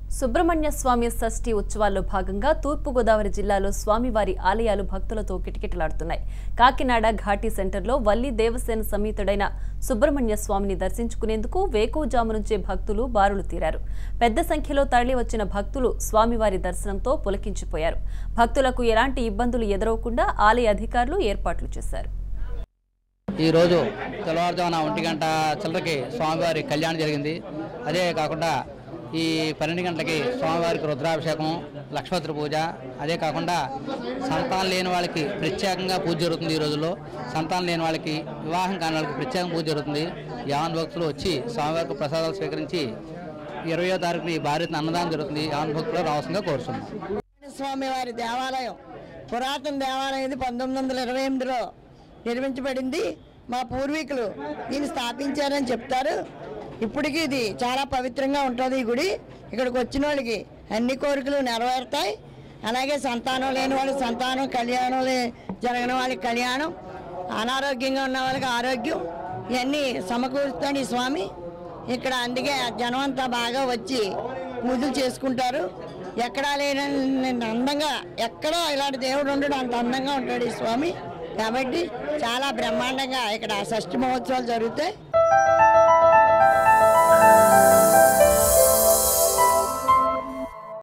సుబ్రహ్మణ్య స్వామి షష్ఠి ఉత్సవాల్లో భాగంగా తూర్పుగోదావరి జిల్లాలో స్వామివారి ఆలయాలు భక్తులతో కిటకిటలాడుతున్నాయి కాకినాడ ఘాటీ సెంటర్లో వల్లి దేవసేన సమేతుడైన సుబ్రహ్మణ్య స్వామిని దర్శించుకునేందుకు వేకువజాము నుంచే భక్తులు బారులు తీరారు పెద్ద సంఖ్యలో తరలి వచ్చిన భక్తులు స్వామివారి దర్శనంతో పులకించిపోయారు భక్తులకు ఎలాంటి ఇబ్బందులు ఎదురవకుండా ఆలయ అధికారులు ఏర్పాట్లు చేశారు ఈరోజు తెల్లవారుజామున ఒంటి గంట చిల్లరకి స్వామివారి కళ్యాణం జరిగింది అదే కాకుండా ఈ పన్నెండు గంటలకి స్వామివారికి రుద్రాభిషేకం లక్ష్మీపతి పూజ అదే కాకుండా సంతానం లేని వాళ్ళకి ప్రత్యేకంగా పూజ జరుగుతుంది ఈ రోజుల్లో సంతానం లేని వాళ్ళకి వివాహం కాని వాళ్ళకి ప్రత్యేకంగా పూజ జరుగుతుంది యావన్ భక్తులు వచ్చి స్వామివారికి ప్రసాదాలు స్వీకరించి ఇరవయో తారీఖున ఈ భారత అన్నదానం జరుగుతుంది యావన్ భక్తులు రావాల్సిందిగా కోరుతున్నాం స్వామి వారి దేవాలయం పురాతన దేవాలయం ఇది పంతొమ్మిది వందల ఇరవై ఎనిమిదిలో నిర్మించబడింది మా పూర్వీకులు దీన్ని స్థాపించారని చెప్తారు ఇప్పటికీ ఇది చాలా పవిత్రంగా ఉంటుంది ఈ గుడి ఇక్కడికి వచ్చిన వాళ్ళకి అన్ని కోరికలు నెరవేరుతాయి అలాగే సంతానం లేని వాళ్ళకి సంతానం కళ్యాణం లే జరగని వాళ్ళకి కళ్యాణం అనారోగ్యంగా ఉన్న వాళ్ళకి ఆరోగ్యం ఇవన్నీ సమకూరుస్తాడు ఈ స్వామి ఇక్కడ అందుకే జనం అంతా బాగా వచ్చి పూజలు చేసుకుంటారు ఎక్కడా లేని అందంగా ఎక్కడో ఇలాంటి దేవుడు ఉండడు అంత అందంగా ఉంటాడు ఈ స్వామి కాబట్టి చాలా బ్రహ్మాండంగా ఇక్కడ షష్ఠి మహోత్సవాలు జరుగుతాయి